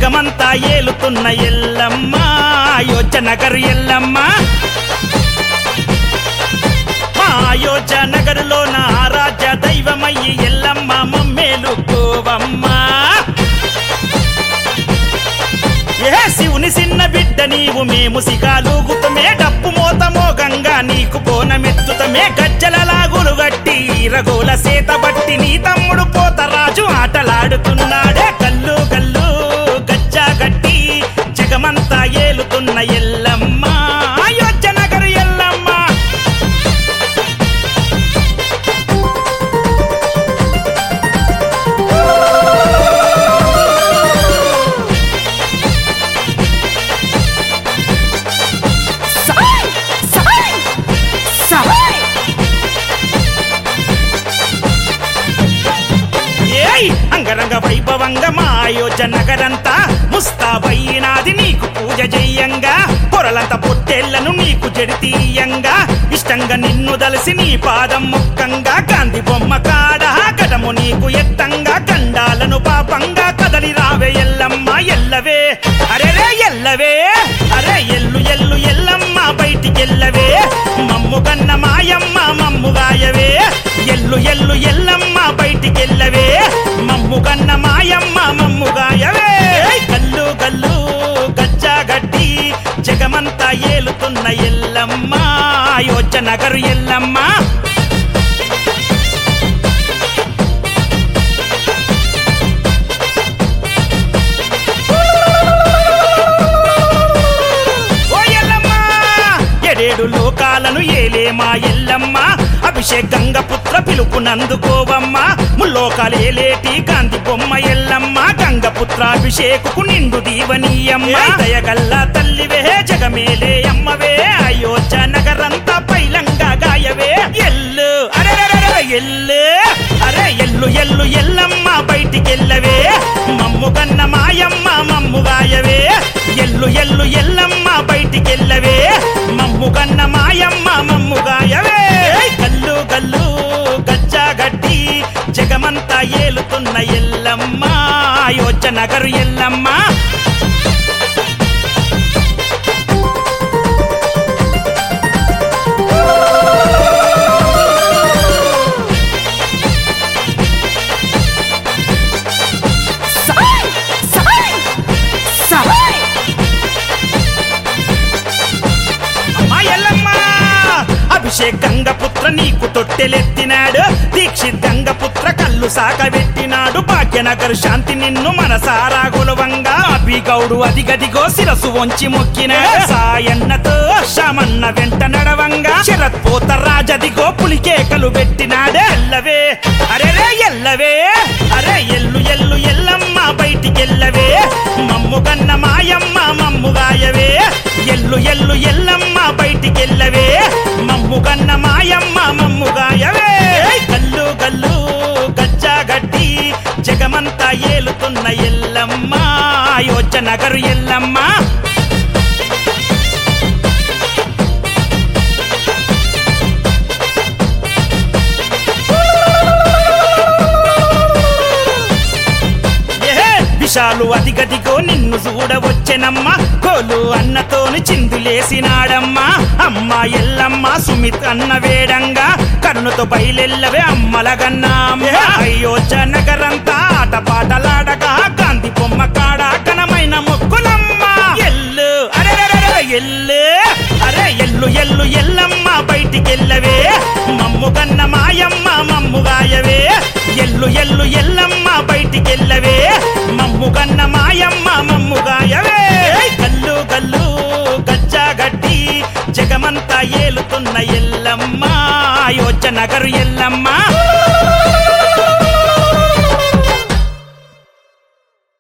జగమంతా ఏలుతున్న ఎల్లమ్మ అయోధ్య నగర్ ఎల్లమ్మ మా అయోధ్య నగరులో నా ఆరాధ్య దైవమయ్యి ఎల్లమ్మ మమ్మేలుకోవమ్మ ఏ శివుని చిన్న బిడ్డ నీవు మేము సిగాలుగుతమే డప్పు మోతమో గంగా నీకు బోనమెత్తుతమే గజ్జల లాగులు గట్టి రఘుల సేత బట్టి నీ తమ్ముడు పోతరాజు ఆటలాడుతున్నాడే కల్లు కల్లు గజ్జా గట్టి జగమంతా ఏలుతున్న ఎల్లమ్మ అయోధ్య నగరు ఎల్లమ్మ సాయ్ సాయ్ సాయ్ ఏయ్ అంగరంగ వైభవంగా మా అయోధ్య నగరంతా ముస్తాబయ్యినాది నీకు పూజ చెయ్యంగా పొరలంత పొట్టేళ్లను నీకు జడితీయంగా ఇష్టంగా నిన్ను దలసి నీ పాదం ముక్కంగా గాంధీ బొమ్మ కాడ గడము నీకు ఎత్తంగా గండాలను పాపంగా కదలి రావే ఎల్లమ్మ ఎల్లవే అరే రే ఎల్లవే అరే ఎల్లు ఎల్లు ఎల్లమ్మ బయటికెళ్ళవే మమ్ము కన్న మాయమ్మ మమ్ముగాయవే ఎల్లు ఎల్లు ఎల్లమ్మ బయటికెళ్ళవే మమ్ము కన్న మాయమ్మ మమ్ముగాయవే కల్లు కల్లు గజ్జా గడ్డి జగమంతా ఏలుతున్న ఎల్లమ్మ అయోధ్య నగరు ఎల్లమ్మ ఓ ఎల్లమ్మ ఎడేడు లోకాలను ఏలే మా ఎల్లమ్మ అభిషేక్ గంగ పుత్ర పిలుపునందుకోవమ్మ ముల్లోకాలేలేటి గాంధీ బొమ్మ ఎల్లమ్మ గంగ పుత్ర అభిషేకుకు నిండు దీవనీయమ్మ దయగల్ల తల్లివే జగమేలే అమ్మవే అయోధ్య నగరంతా పైలంగా గాయవే ఎల్లు అరే ఎల్లు అరే ఎల్లు ఎల్లు ఎల్లమ్మ బయటికెళ్ళవే మమ్ము కన్న మాయమ్మ మమ్ముగాయవే ఎల్లు ఎల్లు ఎల్లమ్మ బయటికెళ్ళవే మమ్ము కన్న మాయమ్మ మమ్ముగాయవే కల్లు కల్లు గజ్జా గడ్డి జగమంతా ఏలుతున్న ఎల్లమ్మ అయోధ్య నగరు ఎల్లమ్మ సాయ్ సాయ్ సాయ్ అమ్మా ఎల్లమ్మ అభిషేక్ గంగపుత్ర నీకు తొట్టెలెత్తినాడు దీక్షిత్ గంగపుత్ర కళ్ళు సాకబెట్టినాడు భాగ్యనగర్ శాంతి నిన్ను మనసారా గొలవంగా అభిగౌడు అదిగదిగో శిరసు వంచి మొక్కినాడు సాయన్నతో శమన్న వెంట నడవంగా శరత్ పోత రాజదిగో పులికేకలు పెట్టినాడే ఎల్లవే అరే రే ఎల్లవే అరే ఎల్లు ఎల్లు ఎల్లమ్మ బయటికెళ్ళవే మమ్ము కన్న మాయమ్మ మమ్ముగాయవే ఎల్లు ఎల్లు ఎల్లమ్మ బయటికెళ్ళవే మమ్ము కన్న మాయమ్మ మమ్ముగాయవే కల్లు కల్లు గజ్జా గడ్డి జగమంతా ఏలుతున్న ఎల్లమ్మ అయోధ్య నగరు ఎల్లమ్మ ఏహే, విశాలు అదిగదిగో నిన్ను చూడవచ్చెనమ్మ కోలు అన్నతోని చిందులేసినాడమ్మా అమ్మ ఎల్లమ్మ సుమిత్ అన్న వేడంగా కరుణతో బయలెల్లవే అమ్మలగన్నా అయోధ్య నగరంతా ఆట పాటలాడగా గాంధీ బొమ్మ కాడ ఘనమైన మొక్కులమ్మ ఎల్లు అరే ఎల్లు అరే ఎల్లు ఎల్లు ఎల్లమ్మ బయటికెళ్ళవే మమ్ము కన్న మాయమ్మ మమ్ముగాయవే ఎల్లు ఎల్లు ఎల్లమ్మ బయటికెళ్ళవే మమ్ము కన్న మాయమ్మ మమ్ముగాయవే కల్లు కల్లు గజ్జా గడ్డి జగమంతా ఏలుతున్న ఎల్లమ్మ అయోధ్య నగరు ఎల్లమ్మ